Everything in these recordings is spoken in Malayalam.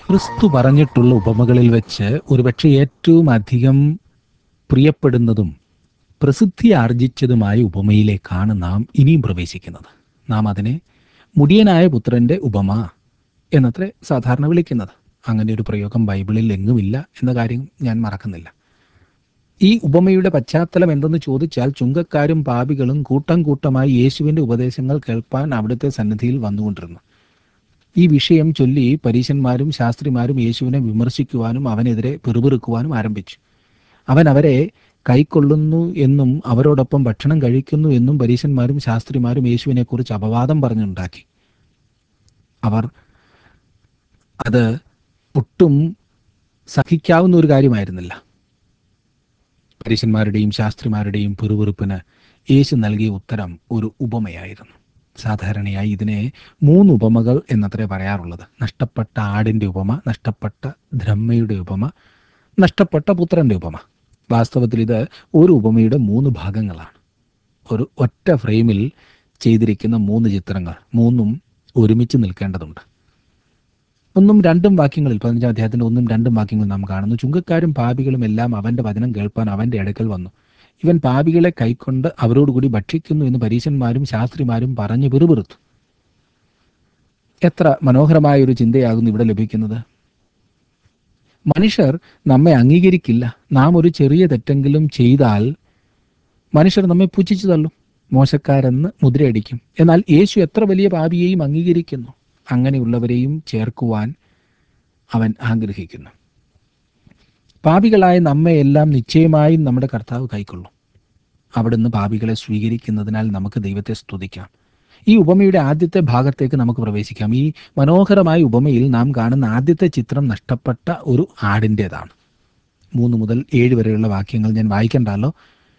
ക്രിസ്തു പറഞ്ഞിട്ടുള്ള ഉപമകളിൽ വെച്ച് ഒരുപക്ഷെ ഏറ്റവും അധികം പ്രിയപ്പെടുന്നതും പ്രസിദ്ധി ആർജിച്ചതുമായ ഉപമയിലേക്കാണ് നാം ഇനിയും പ്രവേശിക്കുന്നത് നാം അതിനെ മുടിയനായ പുത്രന്റെ ഉപമ എന്നത്രേ സാധാരണ വിളിക്കുന്നത് അങ്ങനെ ഒരു പ്രയോഗം ബൈബിളിൽ എങ്ങുമില്ല എന്ന കാര്യം ഞാൻ മറക്കുന്നില്ല ഈ ഉപമയുടെ പശ്ചാത്തലം എന്തെന്ന് ചോദിച്ചാൽ ചുങ്കക്കാരും പാപികളും കൂട്ടം കൂട്ടമായി യേശുവിന്റെ ഉപദേശങ്ങൾ കേൾപ്പാൻ അവിടുത്തെ സന്നിധിയിൽ വന്നുകൊണ്ടിരുന്നു ഈ വിഷയം ചൊല്ലി പരീശന്മാരും ശാസ്ത്രിമാരും യേശുവിനെ വിമർശിക്കുവാനും അവനെതിരെ പിറുപിറുക്കുവാനും ആരംഭിച്ചു അവൻ അവരെ കൈക്കൊള്ളുന്നു എന്നും അവരോടൊപ്പം ഭക്ഷണം കഴിക്കുന്നു എന്നും പരീശന്മാരും ശാസ്ത്രിമാരും യേശുവിനെ കുറിച്ച് അപവാദം പറഞ്ഞുണ്ടാക്കി അവർ അത് ഒട്ടും സഹിക്കാവുന്ന ഒരു കാര്യമായിരുന്നില്ല പരീശന്മാരുടെയും ശാസ്ത്രിമാരുടെയും പിറുപിറുപ്പിന് യേശു നൽകിയ ഉത്തരം ഒരു ഉപമയായിരുന്നു സാധാരണയായി ഇതിനെ മൂന്ന് ഉപമകൾ എന്നത്രേ പറയാറുള്ളത് നഷ്ടപ്പെട്ട ആടിന്റെ ഉപമ നഷ്ടപ്പെട്ട ദ്രമ്മയുടെ ഉപമ നഷ്ടപ്പെട്ട പുത്രന്റെ ഉപമ വാസ്തവത്തിൽ ഇത് ഒരു ഉപമയുടെ മൂന്ന് ഭാഗങ്ങളാണ് ഒരു ഒറ്റ ഫ്രെയിമിൽ ചെയ്തിരിക്കുന്ന മൂന്ന് ചിത്രങ്ങൾ മൂന്നും ഒരുമിച്ച് നിൽക്കേണ്ടതുണ്ട് ഒന്നും രണ്ടും വാക്യങ്ങളിൽ പതിനഞ്ചാം അധ്യായത്തിന്റെ ഒന്നും രണ്ടും വാക്യങ്ങൾ നാം കാണുന്നു ചുങ്കക്കാരും പാപികളും എല്ലാം അവന്റെ വചനം കേൾപ്പാൻ അവന്റെ അടുക്കൽ വന്നു ഇവൻ പാപികളെ കൈക്കൊണ്ട് അവരോടുകൂടി ഭക്ഷിക്കുന്നു എന്ന് പരീശന്മാരും ശാസ്ത്രിമാരും പറഞ്ഞു പിറുപിറുത്തു എത്ര മനോഹരമായ ഒരു ചിന്തയാകുന്നു ഇവിടെ ലഭിക്കുന്നത് മനുഷ്യർ നമ്മെ അംഗീകരിക്കില്ല നാം ഒരു ചെറിയ തെറ്റെങ്കിലും ചെയ്താൽ മനുഷ്യർ നമ്മെ പുച്ഛിച്ചു തള്ളും മോശക്കാരെന്ന് മുദ്രയടിക്കും എന്നാൽ യേശു എത്ര വലിയ പാപിയെയും അംഗീകരിക്കുന്നു അങ്ങനെയുള്ളവരെയും ചേർക്കുവാൻ അവൻ ആഗ്രഹിക്കുന്നു പാപികളായ നമ്മെ എല്ലാം നിശ്ചയമായും നമ്മുടെ കർത്താവ് കൈക്കൊള്ളും അവിടുന്ന് പാപികളെ സ്വീകരിക്കുന്നതിനാൽ നമുക്ക് ദൈവത്തെ സ്തുതിക്കാം ഈ ഉപമയുടെ ആദ്യത്തെ ഭാഗത്തേക്ക് നമുക്ക് പ്രവേശിക്കാം ഈ മനോഹരമായ ഉപമയിൽ നാം കാണുന്ന ആദ്യത്തെ ചിത്രം നഷ്ടപ്പെട്ട ഒരു ആടിൻ്റെതാണ് മൂന്ന് മുതൽ ഏഴ് വരെയുള്ള വാക്യങ്ങൾ ഞാൻ വായിക്കണ്ടല്ലോ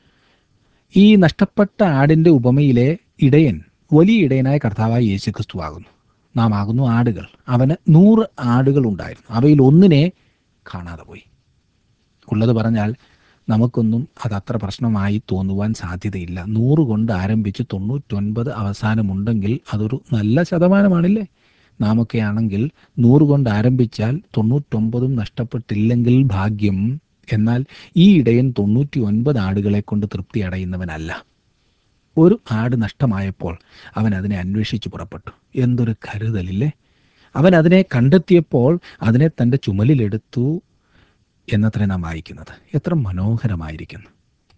ഈ നഷ്ടപ്പെട്ട ആടിന്റെ ഉപമയിലെ ഇടയൻ വലിയ ഇടയനായ കർത്താവായ യേശു ക്രിസ്തു ആകുന്നു നാം ആകുന്നു ആടുകൾ അവന് നൂറ് ആടുകൾ ഉണ്ടായിരുന്നു അവയിൽ ഒന്നിനെ കാണാതെ പോയി ഉള്ളത് പറഞ്ഞാൽ നമുക്കൊന്നും അതത്ര പ്രശ്നമായി തോന്നുവാൻ സാധ്യതയില്ല നൂറ് കൊണ്ട് ആരംഭിച്ച് തൊണ്ണൂറ്റൊൻപത് അവസാനമുണ്ടെങ്കിൽ അതൊരു നല്ല ശതമാനമാണില്ലേ നാമൊക്കെ ആണെങ്കിൽ നൂറ് കൊണ്ട് ആരംഭിച്ചാൽ തൊണ്ണൂറ്റൊമ്പതും നഷ്ടപ്പെട്ടില്ലെങ്കിൽ ഭാഗ്യം എന്നാൽ ഈ ഇടയൻ തൊണ്ണൂറ്റി ഒൻപത് ആടുകളെ കൊണ്ട് തൃപ്തി അടയുന്നവനല്ല ഒരു ആട് നഷ്ടമായപ്പോൾ അവൻ അതിനെ അന്വേഷിച്ചു പുറപ്പെട്ടു എന്തൊരു കരുതലില്ലേ അവൻ അതിനെ കണ്ടെത്തിയപ്പോൾ അതിനെ തൻ്റെ ചുമലിലെടുത്തു എന്നത്ര നാം വായിക്കുന്നത് എത്ര മനോഹരമായിരിക്കുന്നു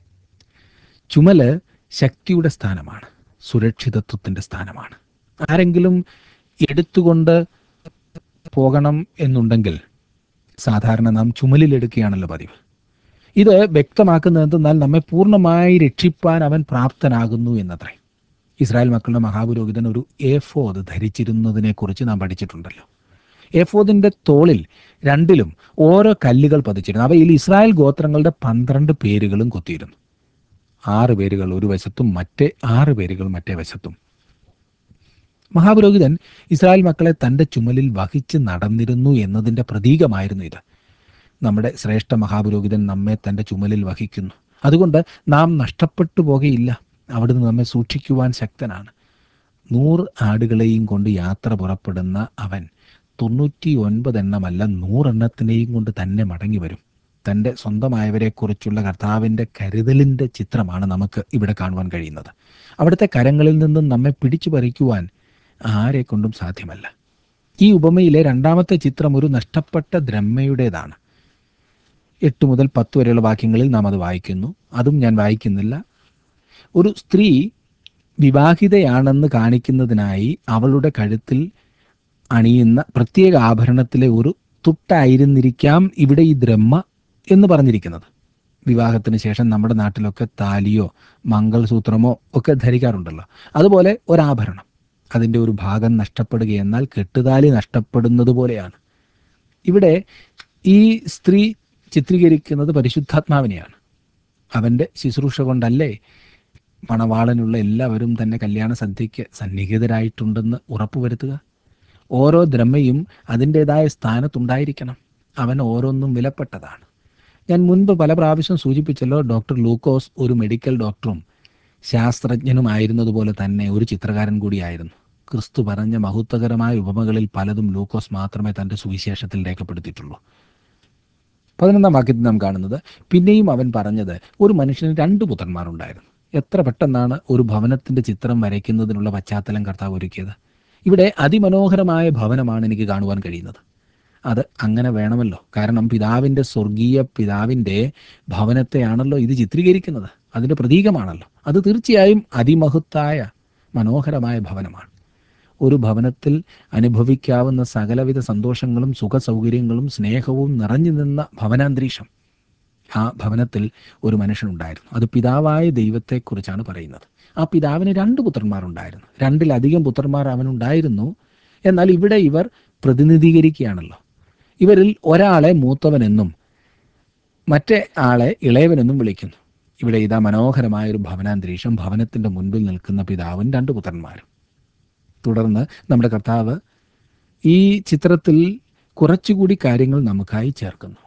ചുമല് ശക്തിയുടെ സ്ഥാനമാണ് സുരക്ഷിതത്വത്തിന്റെ സ്ഥാനമാണ് ആരെങ്കിലും എടുത്തുകൊണ്ട് പോകണം എന്നുണ്ടെങ്കിൽ സാധാരണ നാം ചുമലിലെടുക്കുകയാണല്ലോ പതിവ് ഇത് വ്യക്തമാക്കുന്നത് എന്തെന്നാൽ നമ്മെ പൂർണ്ണമായി രക്ഷിപ്പാൻ അവൻ പ്രാപ്തനാകുന്നു എന്നത്രേ ഇസ്രായേൽ മക്കളുടെ മഹാപുരോഹിതൻ ഒരു എഫോദ് ധരിച്ചിരുന്നതിനെ കുറിച്ച് നാം പഠിച്ചിട്ടുണ്ടല്ലോ എഫോദിന്റെ തോളിൽ രണ്ടിലും ഓരോ കല്ലുകൾ പതിച്ചിരുന്നു അവയിൽ ഇസ്രായേൽ ഗോത്രങ്ങളുടെ പന്ത്രണ്ട് പേരുകളും കൊത്തിയിരുന്നു ആറ് പേരുകൾ ഒരു വശത്തും മറ്റേ ആറ് പേരുകൾ മറ്റേ വശത്തും മഹാപുരോഹിതൻ ഇസ്രായേൽ മക്കളെ തന്റെ ചുമലിൽ വഹിച്ച് നടന്നിരുന്നു എന്നതിന്റെ പ്രതീകമായിരുന്നു ഇത് നമ്മുടെ ശ്രേഷ്ഠ മഹാപുരോഹിതൻ നമ്മെ തന്റെ ചുമലിൽ വഹിക്കുന്നു അതുകൊണ്ട് നാം നഷ്ടപ്പെട്ടു പോകുകയില്ല അവിടുന്ന് നമ്മെ സൂക്ഷിക്കുവാൻ ശക്തനാണ് നൂറ് ആടുകളെയും കൊണ്ട് യാത്ര പുറപ്പെടുന്ന അവൻ തൊണ്ണൂറ്റി ഒൻപത് എണ്ണമല്ല നൂറെണ്ണത്തിനെയും കൊണ്ട് തന്നെ മടങ്ങി വരും തൻ്റെ സ്വന്തമായവരെക്കുറിച്ചുള്ള കർത്താവിൻ്റെ കരുതലിൻ്റെ ചിത്രമാണ് നമുക്ക് ഇവിടെ കാണുവാൻ കഴിയുന്നത് അവിടുത്തെ കരങ്ങളിൽ നിന്നും നമ്മെ പിടിച്ചു പറിക്കുവാൻ ആരെ കൊണ്ടും സാധ്യമല്ല ഈ ഉപമയിലെ രണ്ടാമത്തെ ചിത്രം ഒരു നഷ്ടപ്പെട്ട ദ്രമ്മയുടേതാണ് എട്ട് മുതൽ പത്ത് വരെയുള്ള വാക്യങ്ങളിൽ നാം അത് വായിക്കുന്നു അതും ഞാൻ വായിക്കുന്നില്ല ഒരു സ്ത്രീ വിവാഹിതയാണെന്ന് കാണിക്കുന്നതിനായി അവളുടെ കഴുത്തിൽ അണിയുന്ന പ്രത്യേക ആഭരണത്തിലെ ഒരു തുട്ടായിരുന്നിരിക്കാം ഇവിടെ ഈ ദ്രഹ്മ എന്ന് പറഞ്ഞിരിക്കുന്നത് വിവാഹത്തിന് ശേഷം നമ്മുടെ നാട്ടിലൊക്കെ താലിയോ മംഗൾസൂത്രമോ ഒക്കെ ധരിക്കാറുണ്ടല്ലോ അതുപോലെ ഒരാഭരണം അതിൻ്റെ ഒരു ഭാഗം നഷ്ടപ്പെടുകയെന്നാൽ കെട്ടുതാലി നഷ്ടപ്പെടുന്നത് പോലെയാണ് ഇവിടെ ഈ സ്ത്രീ ചിത്രീകരിക്കുന്നത് പരിശുദ്ധാത്മാവിനെയാണ് അവൻ്റെ ശുശ്രൂഷ കൊണ്ടല്ലേ മണവാളനുള്ള എല്ലാവരും തന്നെ കല്യാണ സദ്യയ്ക്ക് സന്നിഹിതരായിട്ടുണ്ടെന്ന് ഉറപ്പുവരുത്തുക ഓരോ ദ്രമയും അതിൻ്റെതായ സ്ഥാനത്തുണ്ടായിരിക്കണം അവൻ ഓരോന്നും വിലപ്പെട്ടതാണ് ഞാൻ മുൻപ് പല പ്രാവശ്യം സൂചിപ്പിച്ചല്ലോ ഡോക്ടർ ലൂക്കോസ് ഒരു മെഡിക്കൽ ഡോക്ടറും ശാസ്ത്രജ്ഞനുമായിരുന്നതുപോലെ തന്നെ ഒരു ചിത്രകാരൻ കൂടിയായിരുന്നു ക്രിസ്തു പറഞ്ഞ മഹത്വകരമായ ഉപമകളിൽ പലതും ലൂക്കോസ് മാത്രമേ തൻ്റെ സുവിശേഷത്തിൽ രേഖപ്പെടുത്തിയിട്ടുള്ളൂ പതിനൊന്നാം വാക്യത്തിൽ നാം കാണുന്നത് പിന്നെയും അവൻ പറഞ്ഞത് ഒരു മനുഷ്യന് രണ്ട് പുത്രന്മാരുണ്ടായിരുന്നു എത്ര പെട്ടെന്നാണ് ഒരു ഭവനത്തിന്റെ ചിത്രം വരയ്ക്കുന്നതിനുള്ള പശ്ചാത്തലം കർത്താവ് ഒരുക്കിയത് ഇവിടെ അതിമനോഹരമായ ഭവനമാണ് എനിക്ക് കാണുവാൻ കഴിയുന്നത് അത് അങ്ങനെ വേണമല്ലോ കാരണം പിതാവിൻ്റെ സ്വർഗീയ പിതാവിൻ്റെ ഭവനത്തെയാണല്ലോ ഇത് ചിത്രീകരിക്കുന്നത് അതിൻ്റെ പ്രതീകമാണല്ലോ അത് തീർച്ചയായും അതിമഹത്തായ മനോഹരമായ ഭവനമാണ് ഒരു ഭവനത്തിൽ അനുഭവിക്കാവുന്ന സകലവിധ സന്തോഷങ്ങളും സുഖസൗകര്യങ്ങളും സ്നേഹവും നിറഞ്ഞു നിന്ന ഭവനാന്തരീക്ഷം ആ ഭവനത്തിൽ ഒരു മനുഷ്യനുണ്ടായിരുന്നു അത് പിതാവായ ദൈവത്തെക്കുറിച്ചാണ് പറയുന്നത് ആ പിതാവിന് രണ്ട് പുത്രന്മാരുണ്ടായിരുന്നു രണ്ടിലധികം പുത്രന്മാർ അവനുണ്ടായിരുന്നു എന്നാൽ ഇവിടെ ഇവർ പ്രതിനിധീകരിക്കുകയാണല്ലോ ഇവരിൽ ഒരാളെ മൂത്തവനെന്നും മറ്റേ ആളെ ഇളയവനെന്നും വിളിക്കുന്നു ഇവിടെ ഇതാ മനോഹരമായ ഒരു ഭവനാന്തരീക്ഷം ഭവനത്തിന്റെ മുൻപിൽ നിൽക്കുന്ന പിതാവും രണ്ട് പുത്രന്മാരും തുടർന്ന് നമ്മുടെ കർത്താവ് ഈ ചിത്രത്തിൽ കുറച്ചുകൂടി കാര്യങ്ങൾ നമുക്കായി ചേർക്കുന്നു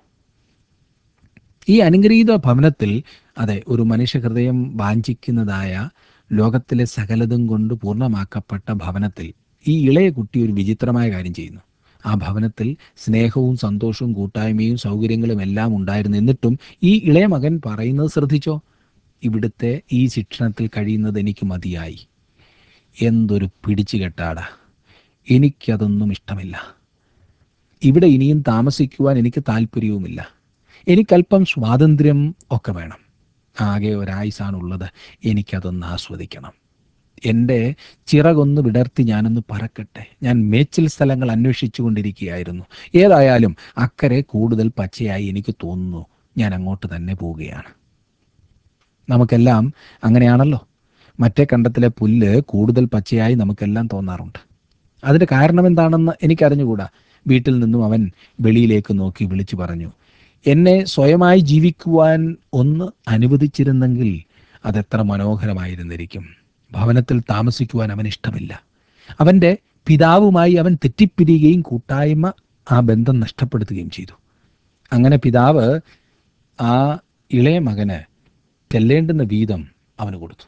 ഈ അനുഗ്രഹീത ഭവനത്തിൽ അതെ ഒരു മനുഷ്യഹൃദയം വാഞ്ചിക്കുന്നതായ ലോകത്തിലെ സകലതും കൊണ്ട് പൂർണ്ണമാക്കപ്പെട്ട ഭവനത്തിൽ ഈ ഇളയ കുട്ടി ഒരു വിചിത്രമായ കാര്യം ചെയ്യുന്നു ആ ഭവനത്തിൽ സ്നേഹവും സന്തോഷവും കൂട്ടായ്മയും സൗകര്യങ്ങളും എല്ലാം ഉണ്ടായിരുന്നു എന്നിട്ടും ഈ ഇളയ മകൻ പറയുന്നത് ശ്രദ്ധിച്ചോ ഇവിടുത്തെ ഈ ശിക്ഷണത്തിൽ കഴിയുന്നത് എനിക്ക് മതിയായി എന്തൊരു പിടിച്ചുകെട്ടാടാ എനിക്കതൊന്നും ഇഷ്ടമില്ല ഇവിടെ ഇനിയും താമസിക്കുവാൻ എനിക്ക് താല്പര്യവുമില്ല എനിക്കല്പം സ്വാതന്ത്ര്യം ഒക്കെ വേണം ആകെ ഒരായുസാണുള്ളത് എനിക്കതൊന്ന് ആസ്വദിക്കണം എൻ്റെ ചിറകൊന്ന് വിടർത്തി ഞാനൊന്ന് പറക്കട്ടെ ഞാൻ മേച്ചിൽ സ്ഥലങ്ങൾ അന്വേഷിച്ചു കൊണ്ടിരിക്കുകയായിരുന്നു ഏതായാലും അക്കരെ കൂടുതൽ പച്ചയായി എനിക്ക് തോന്നുന്നു ഞാൻ അങ്ങോട്ട് തന്നെ പോവുകയാണ് നമുക്കെല്ലാം അങ്ങനെയാണല്ലോ മറ്റേ കണ്ടത്തിലെ പുല്ല് കൂടുതൽ പച്ചയായി നമുക്കെല്ലാം തോന്നാറുണ്ട് അതിൻ്റെ കാരണം എന്താണെന്ന് എനിക്കറിഞ്ഞുകൂടാ വീട്ടിൽ നിന്നും അവൻ വെളിയിലേക്ക് നോക്കി വിളിച്ചു പറഞ്ഞു എന്നെ സ്വയമായി ജീവിക്കുവാൻ ഒന്ന് അനുവദിച്ചിരുന്നെങ്കിൽ അതെത്ര മനോഹരമായിരുന്നിരിക്കും ഭവനത്തിൽ താമസിക്കുവാൻ അവൻ ഇഷ്ടമില്ല അവൻ്റെ പിതാവുമായി അവൻ തെറ്റിപ്പിരിയുകയും കൂട്ടായ്മ ആ ബന്ധം നഷ്ടപ്പെടുത്തുകയും ചെയ്തു അങ്ങനെ പിതാവ് ആ ഇളയ മകന് ചെല്ലേണ്ടുന്ന വീതം അവന് കൊടുത്തു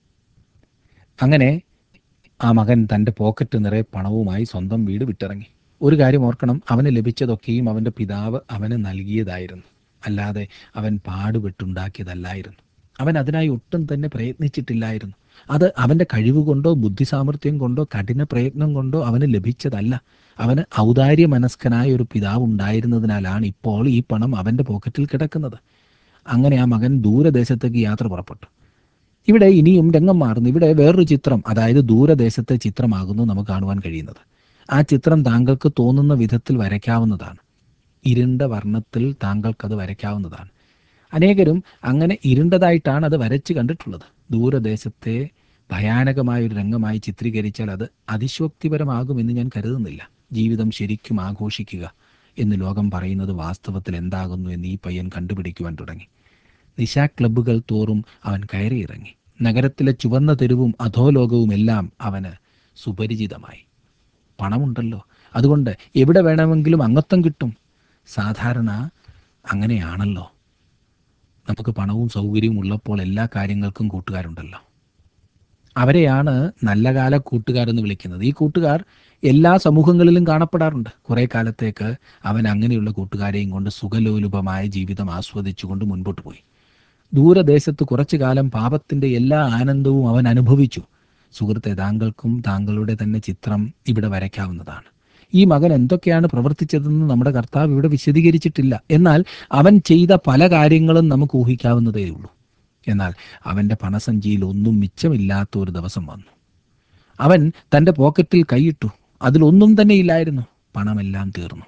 അങ്ങനെ ആ മകൻ തൻ്റെ പോക്കറ്റ് നിറയെ പണവുമായി സ്വന്തം വീട് വിട്ടിറങ്ങി ഒരു കാര്യം ഓർക്കണം അവന് ലഭിച്ചതൊക്കെയും അവൻ്റെ പിതാവ് അവന് നൽകിയതായിരുന്നു അല്ലാതെ അവൻ പാടുപെട്ടുണ്ടാക്കിയതല്ലായിരുന്നു അവൻ അതിനായി ഒട്ടും തന്നെ പ്രയത്നിച്ചിട്ടില്ലായിരുന്നു അത് അവൻ്റെ കഴിവ് കൊണ്ടോ ബുദ്ധിസാമർഥ്യം കൊണ്ടോ കഠിന പ്രയത്നം കൊണ്ടോ അവന് ലഭിച്ചതല്ല അവന് ഔദാര്യ മനസ്കനായ ഒരു പിതാവ് ഉണ്ടായിരുന്നതിനാലാണ് ഇപ്പോൾ ഈ പണം അവൻ്റെ പോക്കറ്റിൽ കിടക്കുന്നത് അങ്ങനെ ആ മകൻ ദൂരദേശത്തേക്ക് യാത്ര പുറപ്പെട്ടു ഇവിടെ ഇനിയും രംഗം മാറുന്നു ഇവിടെ വേറൊരു ചിത്രം അതായത് ദൂരദേശത്തെ ചിത്രമാകുന്നു നമുക്ക് കാണുവാൻ കഴിയുന്നത് ആ ചിത്രം താങ്കൾക്ക് തോന്നുന്ന വിധത്തിൽ വരയ്ക്കാവുന്നതാണ് ഇരുണ്ട വർണ്ണത്തിൽ താങ്കൾക്കത് വരയ്ക്കാവുന്നതാണ് അനേകരും അങ്ങനെ ഇരുണ്ടതായിട്ടാണ് അത് വരച്ച് കണ്ടിട്ടുള്ളത് ദൂരദേശത്തെ ഭയാനകമായ ഒരു രംഗമായി ചിത്രീകരിച്ചാൽ അത് അതിശോക്തിപരമാകുമെന്ന് ഞാൻ കരുതുന്നില്ല ജീവിതം ശരിക്കും ആഘോഷിക്കുക എന്ന് ലോകം പറയുന്നത് വാസ്തവത്തിൽ എന്താകുന്നു എന്ന് ഈ പയ്യൻ കണ്ടുപിടിക്കുവാൻ തുടങ്ങി നിശാ ക്ലബ്ബുകൾ തോറും അവൻ കയറിയിറങ്ങി നഗരത്തിലെ ചുവന്ന തെരുവും അധോലോകവും എല്ലാം അവന് സുപരിചിതമായി പണമുണ്ടല്ലോ അതുകൊണ്ട് എവിടെ വേണമെങ്കിലും അംഗത്വം കിട്ടും സാധാരണ അങ്ങനെയാണല്ലോ നമുക്ക് പണവും സൗകര്യവും ഉള്ളപ്പോൾ എല്ലാ കാര്യങ്ങൾക്കും കൂട്ടുകാരുണ്ടല്ലോ അവരെയാണ് നല്ല കാല കൂട്ടുകാരെന്ന് വിളിക്കുന്നത് ഈ കൂട്ടുകാർ എല്ലാ സമൂഹങ്ങളിലും കാണപ്പെടാറുണ്ട് കുറെ കാലത്തേക്ക് അവൻ അങ്ങനെയുള്ള കൂട്ടുകാരെയും കൊണ്ട് സുഖലോലുപമായ ജീവിതം ആസ്വദിച്ചുകൊണ്ട് മുൻപോട്ട് പോയി ദൂരദേശത്ത് കുറച്ചു കാലം പാപത്തിന്റെ എല്ലാ ആനന്ദവും അവൻ അനുഭവിച്ചു സുഹൃത്തെ താങ്കൾക്കും താങ്കളുടെ തന്നെ ചിത്രം ഇവിടെ വരയ്ക്കാവുന്നതാണ് ഈ മകൻ എന്തൊക്കെയാണ് പ്രവർത്തിച്ചതെന്ന് നമ്മുടെ കർത്താവ് ഇവിടെ വിശദീകരിച്ചിട്ടില്ല എന്നാൽ അവൻ ചെയ്ത പല കാര്യങ്ങളും നമുക്ക് ഊഹിക്കാവുന്നതേ ഉള്ളൂ എന്നാൽ അവൻ്റെ പണസഞ്ചിയിൽ ഒന്നും മിച്ചമില്ലാത്ത ഒരു ദിവസം വന്നു അവൻ തൻ്റെ പോക്കറ്റിൽ കൈയിട്ടു അതിലൊന്നും തന്നെ ഇല്ലായിരുന്നു പണമെല്ലാം തീർന്നു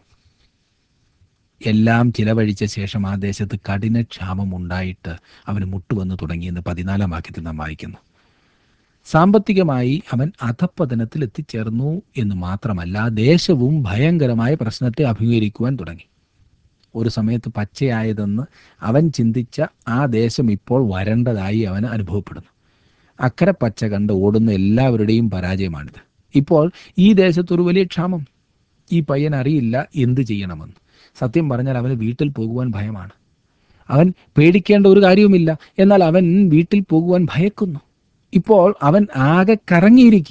എല്ലാം ചിലവഴിച്ച ശേഷം ആ ദേശത്ത് കഠിന ക്ഷാമം ഉണ്ടായിട്ട് അവന് മുട്ടുവന്ന് തുടങ്ങിയെന്ന് പതിനാലാം വാക്യത്തിൽ നാം വായിക്കുന്നു സാമ്പത്തികമായി അവൻ അധപ്പതനത്തിൽ എത്തിച്ചേർന്നു എന്ന് മാത്രമല്ല ദേശവും ഭയങ്കരമായ പ്രശ്നത്തെ അഭിമുഖീകരിക്കുവാൻ തുടങ്ങി ഒരു സമയത്ത് പച്ചയായതെന്ന് അവൻ ചിന്തിച്ച ആ ദേശം ഇപ്പോൾ വരണ്ടതായി അവന് അനുഭവപ്പെടുന്നു അക്കരെ പച്ച കണ്ട് ഓടുന്ന എല്ലാവരുടെയും പരാജയമാണിത് ഇപ്പോൾ ഈ ദേശത്തൊരു വലിയ ക്ഷാമം ഈ പയ്യൻ അറിയില്ല എന്ത് ചെയ്യണമെന്ന് സത്യം പറഞ്ഞാൽ അവന് വീട്ടിൽ പോകുവാൻ ഭയമാണ് അവൻ പേടിക്കേണ്ട ഒരു കാര്യവുമില്ല എന്നാൽ അവൻ വീട്ടിൽ പോകുവാൻ ഭയക്കുന്നു ഇപ്പോൾ അവൻ ആകെ കറങ്ങിയിരിക്കുകയാണ്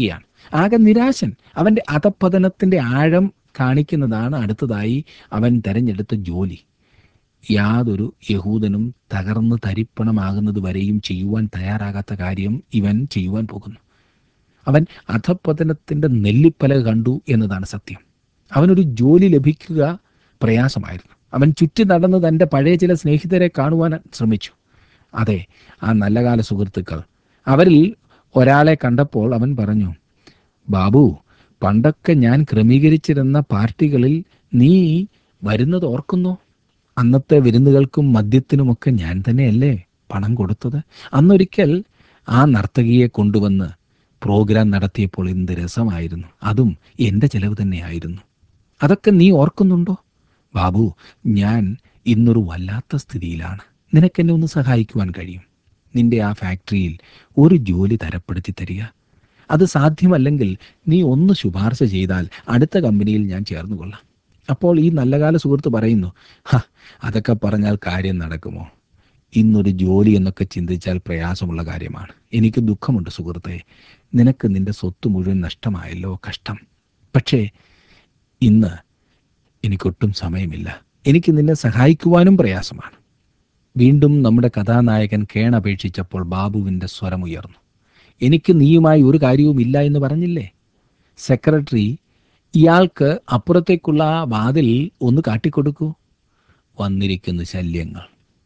ആകെ നിരാശൻ അവൻ്റെ അധപ്പതനത്തിൻ്റെ ആഴം കാണിക്കുന്നതാണ് അടുത്തതായി അവൻ തെരഞ്ഞെടുത്ത ജോലി യാതൊരു യഹൂദനും തകർന്ന് തരിപ്പണമാകുന്നത് വരെയും ചെയ്യുവാൻ തയ്യാറാകാത്ത കാര്യം ഇവൻ ചെയ്യുവാൻ പോകുന്നു അവൻ അധപ്പതനത്തിൻ്റെ നെല്ലിപ്പല കണ്ടു എന്നതാണ് സത്യം അവനൊരു ജോലി ലഭിക്കുക പ്രയാസമായിരുന്നു അവൻ ചുറ്റി നടന്ന് തൻ്റെ പഴയ ചില സ്നേഹിതരെ കാണുവാൻ ശ്രമിച്ചു അതെ ആ നല്ല കാല സുഹൃത്തുക്കൾ അവരിൽ ഒരാളെ കണ്ടപ്പോൾ അവൻ പറഞ്ഞു ബാബു പണ്ടൊക്കെ ഞാൻ ക്രമീകരിച്ചിരുന്ന പാർട്ടികളിൽ നീ വരുന്നത് ഓർക്കുന്നോ അന്നത്തെ വിരുന്നുകൾക്കും മദ്യത്തിനുമൊക്കെ ഞാൻ തന്നെയല്ലേ പണം കൊടുത്തത് അന്നൊരിക്കൽ ആ നർത്തകിയെ കൊണ്ടുവന്ന് പ്രോഗ്രാം നടത്തിയപ്പോൾ എന്ത് രസമായിരുന്നു അതും എൻ്റെ ചെലവ് തന്നെയായിരുന്നു അതൊക്കെ നീ ഓർക്കുന്നുണ്ടോ ബാബു ഞാൻ ഇന്നൊരു വല്ലാത്ത സ്ഥിതിയിലാണ് നിനക്കെന്നെ ഒന്ന് സഹായിക്കുവാൻ കഴിയും നിന്റെ ആ ഫാക്ടറിയിൽ ഒരു ജോലി തരപ്പെടുത്തി തരിക അത് സാധ്യമല്ലെങ്കിൽ നീ ഒന്ന് ശുപാർശ ചെയ്താൽ അടുത്ത കമ്പനിയിൽ ഞാൻ ചേർന്നുകൊള്ളാം അപ്പോൾ ഈ നല്ലകാല സുഹൃത്ത് പറയുന്നു ഹ അതൊക്കെ പറഞ്ഞാൽ കാര്യം നടക്കുമോ ഇന്നൊരു ജോലി എന്നൊക്കെ ചിന്തിച്ചാൽ പ്രയാസമുള്ള കാര്യമാണ് എനിക്ക് ദുഃഖമുണ്ട് സുഹൃത്തെ നിനക്ക് നിന്റെ സ്വത്ത് മുഴുവൻ നഷ്ടമായല്ലോ കഷ്ടം പക്ഷേ ഇന്ന് എനിക്കൊട്ടും സമയമില്ല എനിക്ക് നിന്നെ സഹായിക്കുവാനും പ്രയാസമാണ് വീണ്ടും നമ്മുടെ കഥാനായകൻ കേണപേക്ഷിച്ചപ്പോൾ ബാബുവിൻ്റെ സ്വരമുയർന്നു എനിക്ക് നീയുമായി ഒരു കാര്യവും ഇല്ല എന്ന് പറഞ്ഞില്ലേ സെക്രട്ടറി ഇയാൾക്ക് അപ്പുറത്തേക്കുള്ള ആ വാതിൽ ഒന്ന് കാട്ടിക്കൊടുക്കൂ വന്നിരിക്കുന്ന ശല്യങ്ങൾ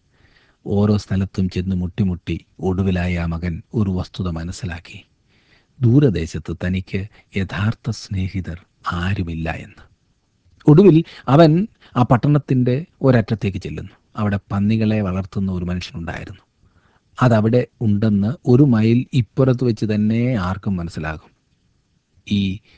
ഓരോ സ്ഥലത്തും ചെന്ന് മുട്ടിമുട്ടി ഒടുവിലായ ആ മകൻ ഒരു വസ്തുത മനസ്സിലാക്കി ദൂരദേശത്ത് തനിക്ക് യഥാർത്ഥ സ്നേഹിതർ ആരുമില്ല എന്ന് ഒടുവിൽ അവൻ ആ പട്ടണത്തിൻ്റെ ഒരറ്റത്തേക്ക് ചെല്ലുന്നു അവിടെ പന്നികളെ വളർത്തുന്ന ഒരു മനുഷ്യനുണ്ടായിരുന്നു അതവിടെ ഉണ്ടെന്ന് ഒരു മൈൽ ഇപ്പുറത്ത് വെച്ച് തന്നെ ആർക്കും മനസ്സിലാകും ഈ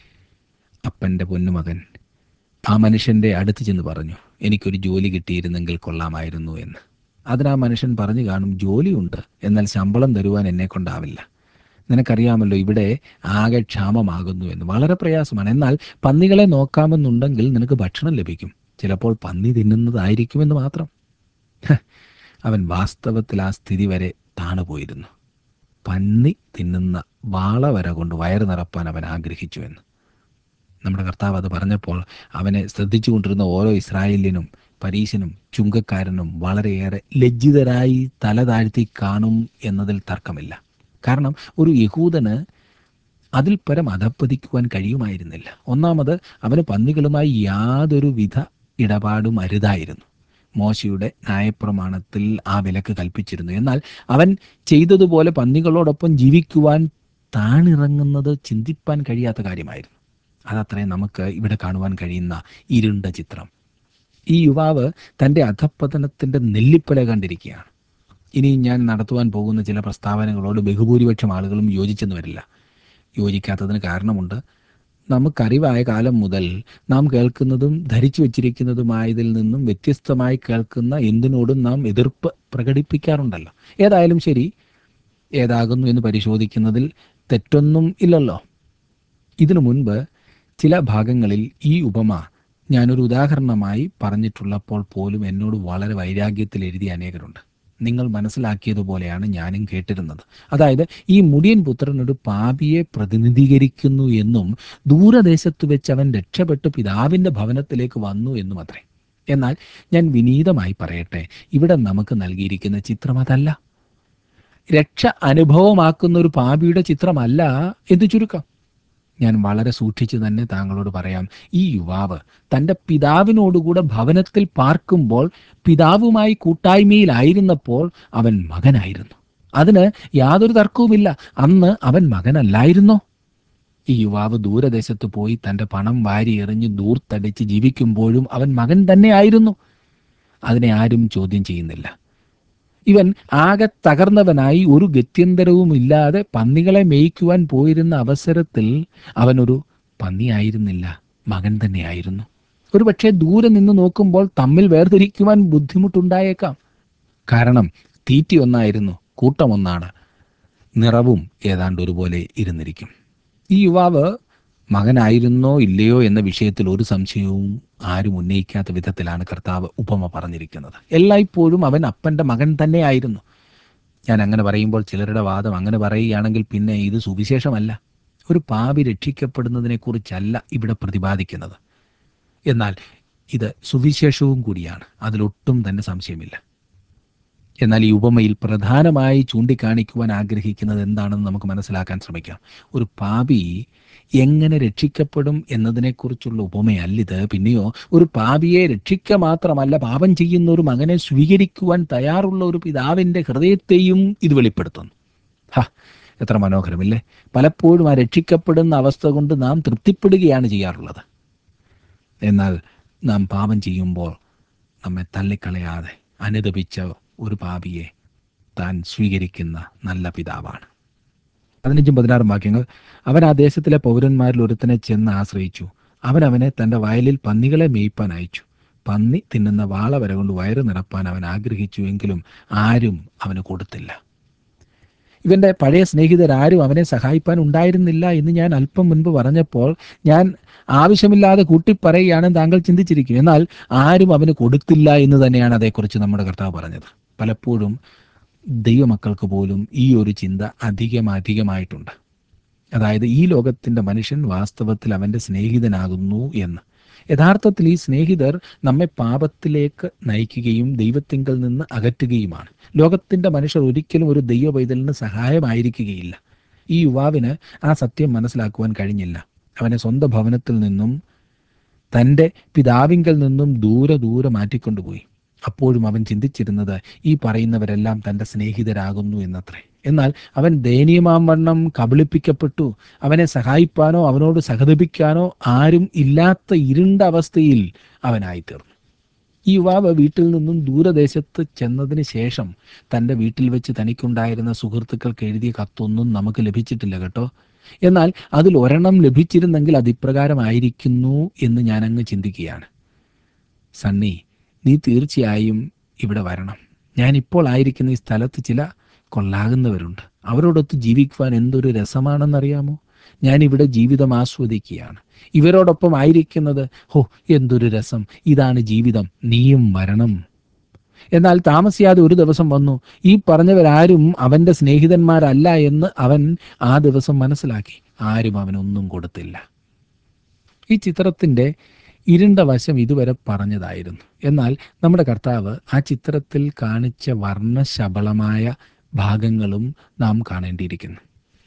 അപ്പൻ്റെ പൊന്നുമകൻ ആ മനുഷ്യൻ്റെ അടുത്ത് ചെന്ന് പറഞ്ഞു എനിക്കൊരു ജോലി കിട്ടിയിരുന്നെങ്കിൽ കൊള്ളാമായിരുന്നു എന്ന് അതിന് ആ മനുഷ്യൻ പറഞ്ഞു കാണും ജോലിയുണ്ട് എന്നാൽ ശമ്പളം തരുവാൻ എന്നെ കൊണ്ടാവില്ല നിനക്കറിയാമല്ലോ ഇവിടെ ആകെ ക്ഷാമമാകുന്നു എന്ന് വളരെ പ്രയാസമാണ് എന്നാൽ പന്നികളെ നോക്കാമെന്നുണ്ടെങ്കിൽ നിനക്ക് ഭക്ഷണം ലഭിക്കും ചിലപ്പോൾ പന്നി തിന്നുന്നതായിരിക്കുമെന്ന് മാത്രം ഹ്, അവൻ വാസ്തവത്തിൽ ആ സ്ഥിതി വരെ താണുപോയിരുന്നു പന്നി തിന്നുന്ന വാള വര കൊണ്ട് വയറ് നിറപ്പാൻ അവൻ ആഗ്രഹിച്ചുവെന്ന് നമ്മുടെ കർത്താവ് അത് പറഞ്ഞപ്പോൾ അവനെ ശ്രദ്ധിച്ചുകൊണ്ടിരുന്ന ഓരോ ഇസ്രായേലിനും പരീശനും ചുങ്കക്കാരനും വളരെയേറെ ലജ്ജിതരായി തല താഴ്ത്തി കാണും എന്നതിൽ തർക്കമില്ല കാരണം ഒരു യഹൂദന് അതിൽ പരം അധപ്പതിക്കുവാൻ കഴിയുമായിരുന്നില്ല ഒന്നാമത് അവന് പന്നികളുമായി യാതൊരു വിധ ഇടപാടും അരുതായിരുന്നു മോശയുടെ ന്യായപ്രമാണത്തിൽ ആ വിലക്ക് കൽപ്പിച്ചിരുന്നു എന്നാൽ അവൻ ചെയ്തതുപോലെ പന്നികളോടൊപ്പം ജീവിക്കുവാൻ താണിറങ്ങുന്നത് ചിന്തിപ്പാൻ കഴിയാത്ത കാര്യമായിരുന്നു അതത്രേ നമുക്ക് ഇവിടെ കാണുവാൻ കഴിയുന്ന ഇരുണ്ട ചിത്രം ഈ യുവാവ് തൻ്റെ അധപ്പതനത്തിൻ്റെ നെല്ലിപ്പല കണ്ടിരിക്കുകയാണ് ഇനി ഞാൻ നടത്തുവാൻ പോകുന്ന ചില പ്രസ്താവനകളോട് ബഹുഭൂരിപക്ഷം ആളുകളും യോജിച്ചെന്ന് വരില്ല യോജിക്കാത്തതിന് കാരണമുണ്ട് നമുക്കറിവായ കാലം മുതൽ നാം കേൾക്കുന്നതും ധരിച്ചു വച്ചിരിക്കുന്നതുമായതിൽ നിന്നും വ്യത്യസ്തമായി കേൾക്കുന്ന എന്തിനോടും നാം എതിർപ്പ് പ്രകടിപ്പിക്കാറുണ്ടല്ലോ ഏതായാലും ശരി ഏതാകുന്നു എന്ന് പരിശോധിക്കുന്നതിൽ തെറ്റൊന്നും ഇല്ലല്ലോ ഇതിനു മുൻപ് ചില ഭാഗങ്ങളിൽ ഈ ഉപമ ഞാനൊരു ഉദാഹരണമായി പറഞ്ഞിട്ടുള്ളപ്പോൾ പോലും എന്നോട് വളരെ വൈരാഗ്യത്തിൽ എഴുതിയ അനേകരുണ്ട് നിങ്ങൾ മനസ്സിലാക്കിയതുപോലെയാണ് ഞാനും കേട്ടിരുന്നത് അതായത് ഈ മുടിയൻ പുത്രൻ ഒരു പാപിയെ പ്രതിനിധീകരിക്കുന്നു എന്നും ദൂരദേശത്ത് വെച്ച് അവൻ രക്ഷപ്പെട്ട് പിതാവിൻ്റെ ഭവനത്തിലേക്ക് വന്നു എന്നും അത്രേ എന്നാൽ ഞാൻ വിനീതമായി പറയട്ടെ ഇവിടെ നമുക്ക് നൽകിയിരിക്കുന്ന ചിത്രം അതല്ല രക്ഷ അനുഭവമാക്കുന്ന ഒരു പാപിയുടെ ചിത്രമല്ല എന്ന് ചുരുക്കം ഞാൻ വളരെ സൂക്ഷിച്ചു തന്നെ താങ്കളോട് പറയാം ഈ യുവാവ് തൻ്റെ പിതാവിനോടുകൂടെ ഭവനത്തിൽ പാർക്കുമ്പോൾ പിതാവുമായി കൂട്ടായ്മയിലായിരുന്നപ്പോൾ അവൻ മകനായിരുന്നു അതിന് യാതൊരു തർക്കവുമില്ല അന്ന് അവൻ മകനല്ലായിരുന്നോ ഈ യുവാവ് ദൂരദേശത്ത് പോയി തൻ്റെ പണം വാരി എറിഞ്ഞ് ദൂർത്തടിച്ച് ജീവിക്കുമ്പോഴും അവൻ മകൻ തന്നെയായിരുന്നു അതിനെ ആരും ചോദ്യം ചെയ്യുന്നില്ല ഇവൻ ആകെ തകർന്നവനായി ഒരു ഗത്യന്തരവുമില്ലാതെ പന്നികളെ മേയ്ക്കുവാൻ പോയിരുന്ന അവസരത്തിൽ അവനൊരു പന്നിയായിരുന്നില്ല മകൻ തന്നെയായിരുന്നു ഒരുപക്ഷെ ദൂരെ നിന്ന് നോക്കുമ്പോൾ തമ്മിൽ വേർതിരിക്കുവാൻ ബുദ്ധിമുട്ടുണ്ടായേക്കാം കാരണം തീറ്റി ഒന്നായിരുന്നു കൂട്ടം ഒന്നാണ് നിറവും ഏതാണ്ട് ഒരുപോലെ ഇരുന്നിരിക്കും ഈ യുവാവ് മകനായിരുന്നോ ഇല്ലയോ എന്ന വിഷയത്തിൽ ഒരു സംശയവും ആരും ഉന്നയിക്കാത്ത വിധത്തിലാണ് കർത്താവ് ഉപമ പറഞ്ഞിരിക്കുന്നത് എല്ലായ്പ്പോഴും അവൻ അപ്പൻ്റെ മകൻ തന്നെയായിരുന്നു ഞാൻ അങ്ങനെ പറയുമ്പോൾ ചിലരുടെ വാദം അങ്ങനെ പറയുകയാണെങ്കിൽ പിന്നെ ഇത് സുവിശേഷമല്ല ഒരു പാപി രക്ഷിക്കപ്പെടുന്നതിനെക്കുറിച്ചല്ല ഇവിടെ പ്രതിപാദിക്കുന്നത് എന്നാൽ ഇത് സുവിശേഷവും കൂടിയാണ് അതിലൊട്ടും തന്നെ സംശയമില്ല എന്നാൽ ഈ ഉപമയിൽ പ്രധാനമായി ചൂണ്ടിക്കാണിക്കുവാൻ ആഗ്രഹിക്കുന്നത് എന്താണെന്ന് നമുക്ക് മനസ്സിലാക്കാൻ ശ്രമിക്കാം ഒരു പാപി എങ്ങനെ രക്ഷിക്കപ്പെടും എന്നതിനെക്കുറിച്ചുള്ള ഉപമയല്ലിത് പിന്നെയോ ഒരു പാപിയെ രക്ഷിക്ക മാത്രമല്ല പാപം ചെയ്യുന്ന ഒരു മകനെ സ്വീകരിക്കുവാൻ തയ്യാറുള്ള ഒരു പിതാവിൻ്റെ ഹൃദയത്തെയും ഇത് വെളിപ്പെടുത്തുന്നു ഹ എത്ര മനോഹരമില്ലേ പലപ്പോഴും ആ രക്ഷിക്കപ്പെടുന്ന അവസ്ഥ കൊണ്ട് നാം തൃപ്തിപ്പെടുകയാണ് ചെയ്യാറുള്ളത് എന്നാൽ നാം പാപം ചെയ്യുമ്പോൾ നമ്മെ തള്ളിക്കളയാതെ അനുദപിച്ച ഒരു പാപിയെ താൻ സ്വീകരിക്കുന്ന നല്ല പിതാവാണ് പതിനഞ്ചും പതിനാറും വാക്യങ്ങൾ അവൻ ആ ദേശത്തിലെ പൗരന്മാരിൽ ഒരുത്തനെ ചെന്ന് ആശ്രയിച്ചു അവൻ അവനെ തൻ്റെ വയലിൽ പന്നികളെ മേയ്പ്പാൻ അയച്ചു പന്നി തിന്നുന്ന വാള വര കൊണ്ട് വയറ് നിറപ്പാൻ അവൻ ആഗ്രഹിച്ചു എങ്കിലും ആരും അവന് കൊടുത്തില്ല ഇവന്റെ പഴയ സ്നേഹിതരാരും അവനെ സഹായിപ്പാൻ ഉണ്ടായിരുന്നില്ല എന്ന് ഞാൻ അല്പം മുൻപ് പറഞ്ഞപ്പോൾ ഞാൻ ആവശ്യമില്ലാതെ കൂട്ടിപ്പറയുകയാണെന്ന് താങ്കൾ ചിന്തിച്ചിരിക്കും എന്നാൽ ആരും അവന് കൊടുത്തില്ല എന്ന് തന്നെയാണ് അതേക്കുറിച്ച് നമ്മുടെ കർത്താവ് പറഞ്ഞത് പലപ്പോഴും ദൈവമക്കൾക്ക് പോലും ഈ ഒരു ചിന്ത അധികം അധികമായിട്ടുണ്ട് അതായത് ഈ ലോകത്തിൻ്റെ മനുഷ്യൻ വാസ്തവത്തിൽ അവൻ്റെ സ്നേഹിതനാകുന്നു എന്ന് യഥാർത്ഥത്തിൽ ഈ സ്നേഹിതർ നമ്മെ പാപത്തിലേക്ക് നയിക്കുകയും ദൈവത്തിങ്കൽ നിന്ന് അകറ്റുകയുമാണ് ലോകത്തിൻ്റെ മനുഷ്യർ ഒരിക്കലും ഒരു ദൈവ പൈതലിന് സഹായമായിരിക്കുകയില്ല ഈ യുവാവിന് ആ സത്യം മനസ്സിലാക്കുവാൻ കഴിഞ്ഞില്ല അവനെ സ്വന്തം ഭവനത്തിൽ നിന്നും തൻ്റെ പിതാവിങ്കൽ നിന്നും ദൂരെ ദൂരെ മാറ്റിക്കൊണ്ടുപോയി അപ്പോഴും അവൻ ചിന്തിച്ചിരുന്നത് ഈ പറയുന്നവരെല്ലാം തൻ്റെ സ്നേഹിതരാകുന്നു എന്നത്രേ എന്നാൽ അവൻ ദയനീയമാം വണ്ണം കബളിപ്പിക്കപ്പെട്ടു അവനെ സഹായിപ്പാനോ അവനോട് സഹതപിക്കാനോ ആരും ഇല്ലാത്ത ഇരുണ്ട അവസ്ഥയിൽ അവനായിത്തീർന്നു ഈ യുവാവ് വീട്ടിൽ നിന്നും ദൂരദേശത്ത് ചെന്നതിന് ശേഷം തൻ്റെ വീട്ടിൽ വെച്ച് തനിക്കുണ്ടായിരുന്ന സുഹൃത്തുക്കൾക്ക് എഴുതിയ കത്തൊന്നും നമുക്ക് ലഭിച്ചിട്ടില്ല കേട്ടോ എന്നാൽ അതിൽ ഒരെണ്ണം ലഭിച്ചിരുന്നെങ്കിൽ അത് ഇപ്രകാരമായിരിക്കുന്നു എന്ന് ഞാൻ അങ്ങ് ചിന്തിക്കുകയാണ് സണ്ണി നീ തീർച്ചയായും ഇവിടെ വരണം ഞാൻ ഇപ്പോൾ ആയിരിക്കുന്ന ഈ സ്ഥലത്ത് ചില കൊള്ളാകുന്നവരുണ്ട് അവരോടൊത്ത് ജീവിക്കുവാൻ എന്തൊരു രസമാണെന്നറിയാമോ ഞാൻ ഇവിടെ ജീവിതം ആസ്വദിക്കുകയാണ് ഇവരോടൊപ്പം ആയിരിക്കുന്നത് ഹോ എന്തൊരു രസം ഇതാണ് ജീവിതം നീയും വരണം എന്നാൽ താമസിയാതെ ഒരു ദിവസം വന്നു ഈ പറഞ്ഞവരാരും അവന്റെ സ്നേഹിതന്മാരല്ല എന്ന് അവൻ ആ ദിവസം മനസ്സിലാക്കി ആരും അവനൊന്നും കൊടുത്തില്ല ഈ ചിത്രത്തിന്റെ ഇരുണ്ട വശം ഇതുവരെ പറഞ്ഞതായിരുന്നു എന്നാൽ നമ്മുടെ കർത്താവ് ആ ചിത്രത്തിൽ കാണിച്ച വർണ്ണശബളമായ ഭാഗങ്ങളും നാം കാണേണ്ടിയിരിക്കുന്നു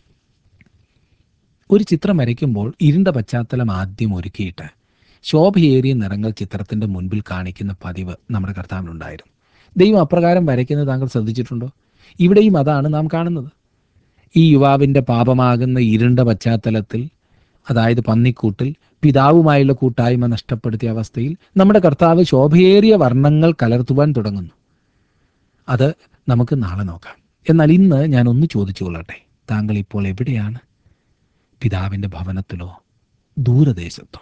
ഒരു ചിത്രം വരയ്ക്കുമ്പോൾ ഇരുണ്ട പശ്ചാത്തലം ആദ്യം ഒരുക്കിയിട്ട് ശോഭയേറിയ നിറങ്ങൾ ചിത്രത്തിന്റെ മുൻപിൽ കാണിക്കുന്ന പതിവ് നമ്മുടെ കർത്താവിനുണ്ടായിരുന്നു ദൈവം അപ്രകാരം വരയ്ക്കുന്നത് താങ്കൾ ശ്രദ്ധിച്ചിട്ടുണ്ടോ ഇവിടെയും അതാണ് നാം കാണുന്നത് ഈ യുവാവിന്റെ പാപമാകുന്ന ഇരുണ്ട പശ്ചാത്തലത്തിൽ അതായത് പന്നിക്കൂട്ടിൽ പിതാവുമായുള്ള കൂട്ടായ്മ നഷ്ടപ്പെടുത്തിയ അവസ്ഥയിൽ നമ്മുടെ കർത്താവ് ശോഭയേറിയ വർണ്ണങ്ങൾ കലർത്തുവാൻ തുടങ്ങുന്നു അത് നമുക്ക് നാളെ നോക്കാം എന്നാൽ ഇന്ന് ഞാൻ ഒന്ന് ചോദിച്ചു കൊള്ളട്ടെ താങ്കൾ ഇപ്പോൾ എവിടെയാണ് പിതാവിൻ്റെ ഭവനത്തിലോ ദൂരദേശത്തോ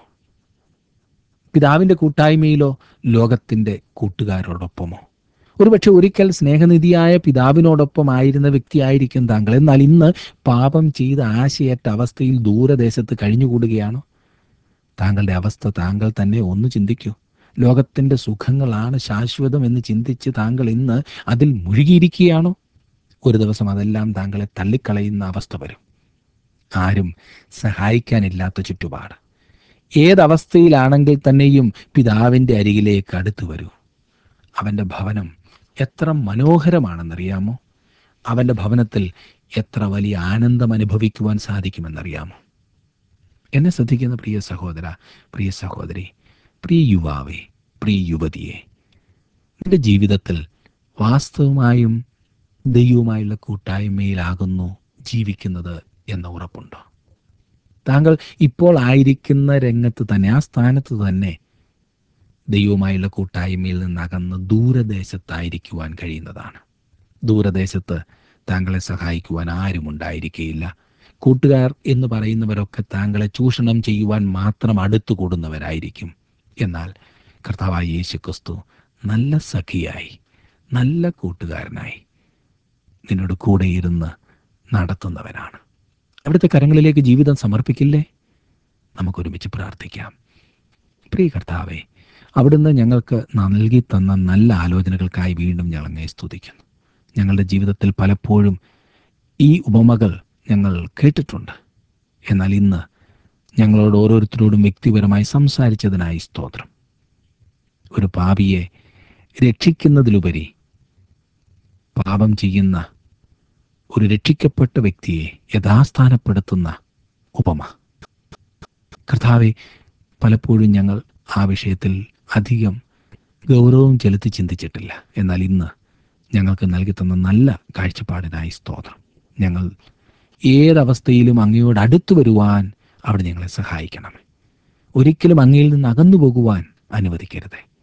പിതാവിൻ്റെ കൂട്ടായ്മയിലോ ലോകത്തിൻ്റെ കൂട്ടുകാരോടൊപ്പമോ ഒരുപക്ഷെ ഒരിക്കൽ സ്നേഹനിധിയായ പിതാവിനോടൊപ്പം ആയിരുന്ന വ്യക്തിയായിരിക്കും താങ്കൾ എന്നാൽ ഇന്ന് പാപം ചെയ്ത ആശയറ്റ അവസ്ഥയിൽ ദൂരദേശത്ത് കഴിഞ്ഞുകൂടുകയാണോ താങ്കളുടെ അവസ്ഥ താങ്കൾ തന്നെ ഒന്ന് ചിന്തിക്കൂ ലോകത്തിൻ്റെ സുഖങ്ങളാണ് ശാശ്വതം എന്ന് ചിന്തിച്ച് താങ്കൾ ഇന്ന് അതിൽ മുഴുകിയിരിക്കുകയാണോ ഒരു ദിവസം അതെല്ലാം താങ്കളെ തള്ളിക്കളയുന്ന അവസ്ഥ വരും ആരും സഹായിക്കാനില്ലാത്ത ചുറ്റുപാട് ഏതവസ്ഥയിലാണെങ്കിൽ തന്നെയും പിതാവിൻ്റെ അരികിലേക്ക് അടുത്തു വരൂ അവൻ്റെ ഭവനം എത്ര മനോഹരമാണെന്നറിയാമോ അവൻ്റെ ഭവനത്തിൽ എത്ര വലിയ ആനന്ദം അനുഭവിക്കുവാൻ സാധിക്കുമെന്നറിയാമോ എന്നെ ശ്രദ്ധിക്കുന്ന പ്രിയ സഹോദര പ്രിയ സഹോദരി പ്രിയ യുവാവേ പ്രിയ യുവതിയെ നിന്റെ ജീവിതത്തിൽ വാസ്തവമായും ദൈവവുമായുള്ള കൂട്ടായ്മയിലാകുന്നു ജീവിക്കുന്നത് എന്ന ഉറപ്പുണ്ടോ താങ്കൾ ഇപ്പോൾ ആയിരിക്കുന്ന രംഗത്ത് തന്നെ ആ സ്ഥാനത്ത് തന്നെ ദൈവവുമായുള്ള കൂട്ടായ്മയിൽ നിന്നകന്ന് ദൂരദേശത്തായിരിക്കുവാൻ കഴിയുന്നതാണ് ദൂരദേശത്ത് താങ്കളെ സഹായിക്കുവാൻ ആരും ഉണ്ടായിരിക്കുകയില്ല കൂട്ടുകാർ എന്ന് പറയുന്നവരൊക്കെ താങ്കളെ ചൂഷണം ചെയ്യുവാൻ മാത്രം അടുത്തു കൂടുന്നവരായിരിക്കും എന്നാൽ കർത്താവായ യേശു ക്രിസ്തു നല്ല സഖിയായി നല്ല കൂട്ടുകാരനായി നിന്നോട് കൂടെ ഇരുന്ന് നടത്തുന്നവനാണ് അവിടുത്തെ കരങ്ങളിലേക്ക് ജീവിതം സമർപ്പിക്കില്ലേ നമുക്കൊരുമിച്ച് പ്രാർത്ഥിക്കാം പ്രിയ കർത്താവെ അവിടുന്ന് ഞങ്ങൾക്ക് നൽകി തന്ന നല്ല ആലോചനകൾക്കായി വീണ്ടും ഞങ്ങൾ അങ്ങേ സ്തുതിക്കുന്നു ഞങ്ങളുടെ ജീവിതത്തിൽ പലപ്പോഴും ഈ ഉപമകൾ ഞങ്ങൾ കേട്ടിട്ടുണ്ട് എന്നാൽ ഇന്ന് ഞങ്ങളോട് ഓരോരുത്തരോടും വ്യക്തിപരമായി സംസാരിച്ചതിനായി സ്തോത്രം ഒരു പാപിയെ രക്ഷിക്കുന്നതിലുപരി പാപം ചെയ്യുന്ന ഒരു രക്ഷിക്കപ്പെട്ട വ്യക്തിയെ യഥാസ്ഥാനപ്പെടുത്തുന്ന ഉപമ കർത്താവെ പലപ്പോഴും ഞങ്ങൾ ആ വിഷയത്തിൽ അധികം ഗൗരവം ചെലുത്തി ചിന്തിച്ചിട്ടില്ല എന്നാൽ ഇന്ന് ഞങ്ങൾക്ക് നൽകി തന്ന നല്ല കാഴ്ചപ്പാടിനായി സ്തോത്രം ഞങ്ങൾ ഏതവസ്ഥയിലും അങ്ങയോട് അടുത്തു വരുവാൻ അവിടെ ഞങ്ങളെ സഹായിക്കണമേ ഒരിക്കലും അങ്ങയിൽ നിന്ന് അകന്നു പോകുവാൻ അനുവദിക്കരുതേ